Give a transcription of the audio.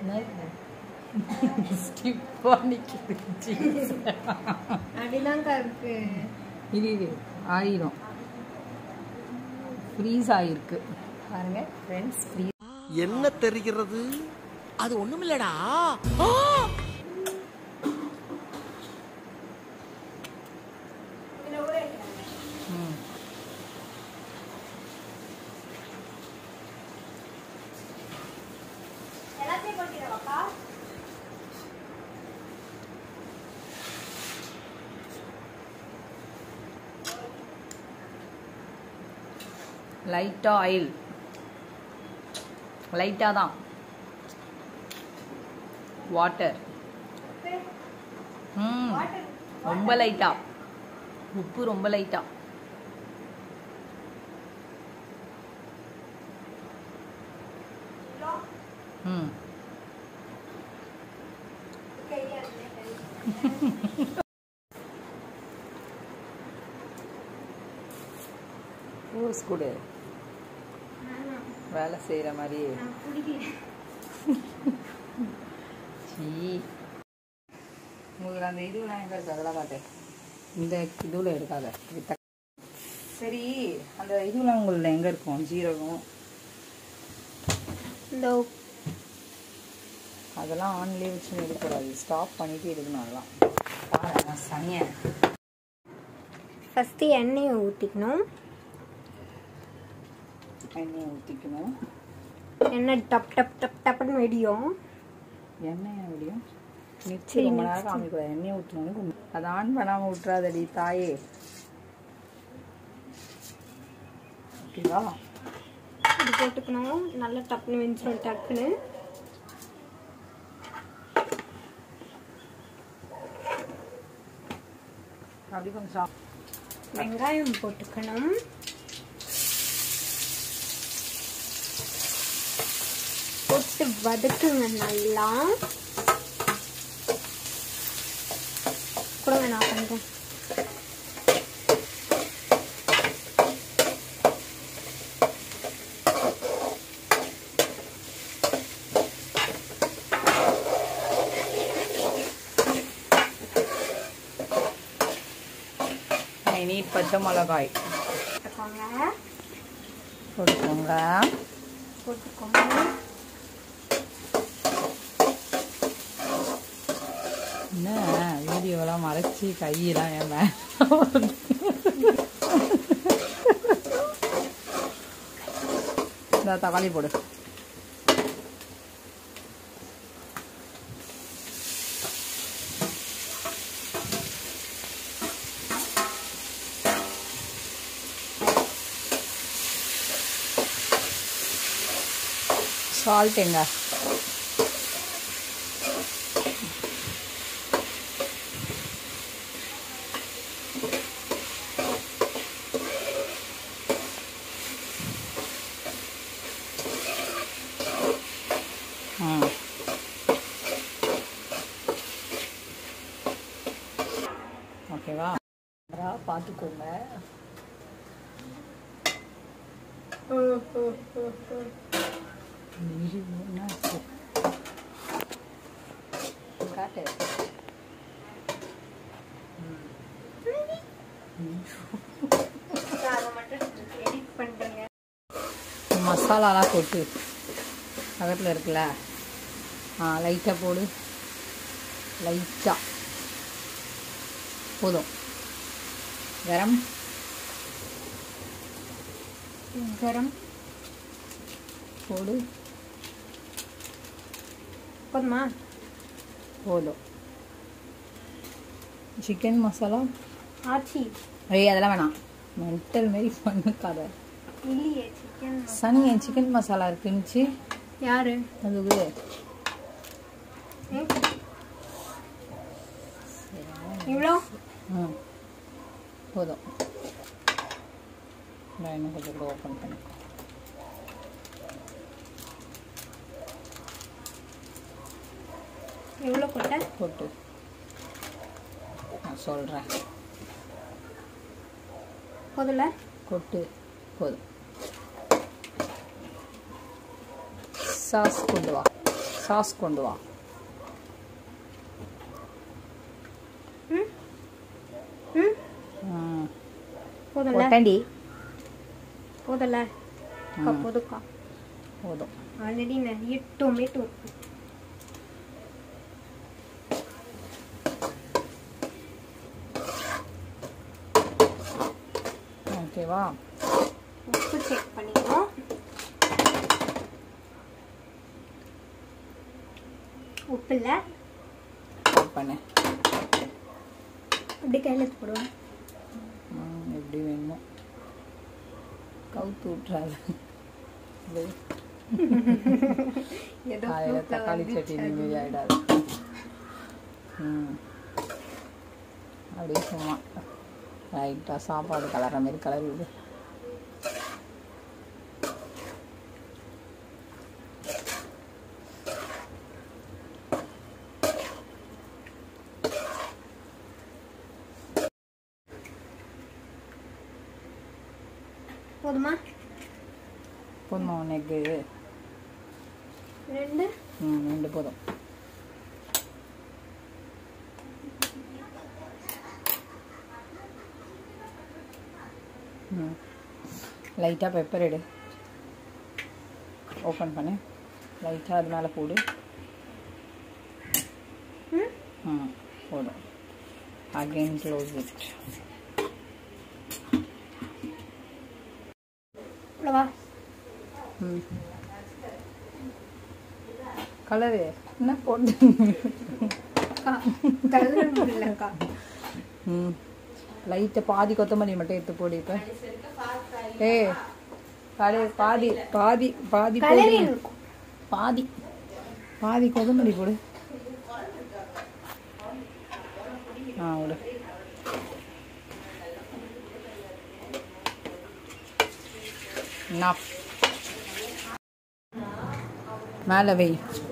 ஸ்டிப்பாக நிற்கிது ஜீன்ஸ் அப்படிதான்க்கா இருக்கு இது இது ஆயிரும் ஃப்ரீஸ் ஆகிருக்கு பாருங்க ஃப்ரெண்ட்ஸ் ஃப்ரீ என்ன தெரிகிறது அது ஒண்ணுமில்லடா ம் எல்லாத்தையும் கொட்டிடவாக்கா லைட்டாக ஆயில் லைட்டாக தான் வாட்டர் ம் ரொம்ப லைட்டா உப்பு ரொம்ப லைட்டா ம் ஊஸ் கொடு வேலை செய்கிற மாதிரி சீ உங்களுக்கு அந்த இதுலாம் எங்கே இருக்கு அதெல்லாம் காட்டு இந்த இதுவில் இருக்காத இது தக்- சரி அந்த இதுலாம் உங்களில் எங்கே இருக்கும் ஜீரகம் இந்த அதெல்லாம் ஆன்லேயே வச்சு எடுக்கக்கூடாது ஸ்டாப் பண்ணிட்டு எடுக்கணும் அதெல்லாம் பாரு நான் சனியை ஃபஸ்ட்டு எண்ணெயை ஊற்றிக்கணும் எண்ணெயை ஊற்றிக்கணும் எண்ணெய் டப் டப் டப் டப்னு வெடியும் எண்ணெய் எப்படியும் நிச்சு சரி, ரொம்ப next. நேரம் காமிக்கூடாது எண்ணெயை ஊற்றணும் அதை ஆன் பண்ணாமல் விட்றாதடி தாயே ஓகேவா இது போட்டுக்கணும் நல்லா டப்புன்னு வெஞ்சிடும் டக்குன்னு அப்படி கொஞ்சம் சாப்~ வெங்காயம் போட்டுக்கணும் போட்டு வதக்குங்க நல்லா கொடுங்க நான் பண்ணுறேன் ஐ நீட் பச்சை மிளகாய் போட்டுக்கோங்க போட்டுக்கோங்க போட்டுக்கோங்க என்ன வீடியோலாம் மறைச்சி கையெல்லாம் என் மேல இந்த தக்காளி போடு சால்ட் எங்க ம் ஓகேவா பார்த்துக்கோங்க என்னாச்சு காட்டு அதை மட்டும் எடிட் பண்ணுறேங்க மசாலாலாம் கொட்டு பக்கத்தில் இருக்குல்ல ஆ லைட்டாக போடு லைட்டாக போதும் கரம் கரம் போடு போதுமா போதும் சிக்கன் மசாலா ஆச்சி ஐய் அதெல்லாம் வேணாம் மென்டல் மாரி பண்ணுக்காத இல்லையே சிக்கன் சனி என் சிக்கன் மசாலா இருக்குன்னுச்சு யாரு அதுக்கு இவ்வளோ ம் போதும் நான் இன்னும் கொஞ்சம் கூட ஓப்பன் பண்ணி எவ்வளோ கொட்டை போட்டு நான் சொல்கிறேன் போதும்ல கொட்டு போதும் சாஸ் கொண்டு வா சாஸ் கொண்டு வா ம் ம் ம் போதும்ல ஒட்டண்டி போதும்ல அக்கா போதும்க்கா போதும் ஆல்ரெடி நிறைய டொமேட்டோ இருக்கு ஓகேவா உப்பு செக் பண்ணிக்கணும் உப்பு இல்லை கட் பண்ணு அப்படி கையில் எடுத்து போடுவோம் ம், எப்படி வேணுமோ கவுத்து விட்றாது இது ஏதோ காலையில் fruit ல தக்காளி வந்து சட்னி மாரி ஆகிடாது ம் அப்படியே சும்மா லைட்டாக சாப்பாடு கலர மாதிரி கலர் விடு போதுமா போதுமா உனக்கு ரெண்டு ம் ரெண்டு போதும் ம் லைட்டாக பெப்பர் எடு ஓப்பன் பண்ணு லைட்டாக அது மேலே போடு ம் ம் போதும் அகெயின் க்ளோஸ் இட் இவ்வளவா ம் கலரு என்ன போட்டு அக்கா கலர் முடியலக்கா ம் லைட்டாக பாதி கொத்தமல்லி மட்டும் எடுத்து போடு இப்போ ஏய் பாடி பாதி பாதி பாதி போடு கலரிங் இருக்கும் பாதி பாதி கொத்தமல்லி போடு ஆ விடு enough மேலே வை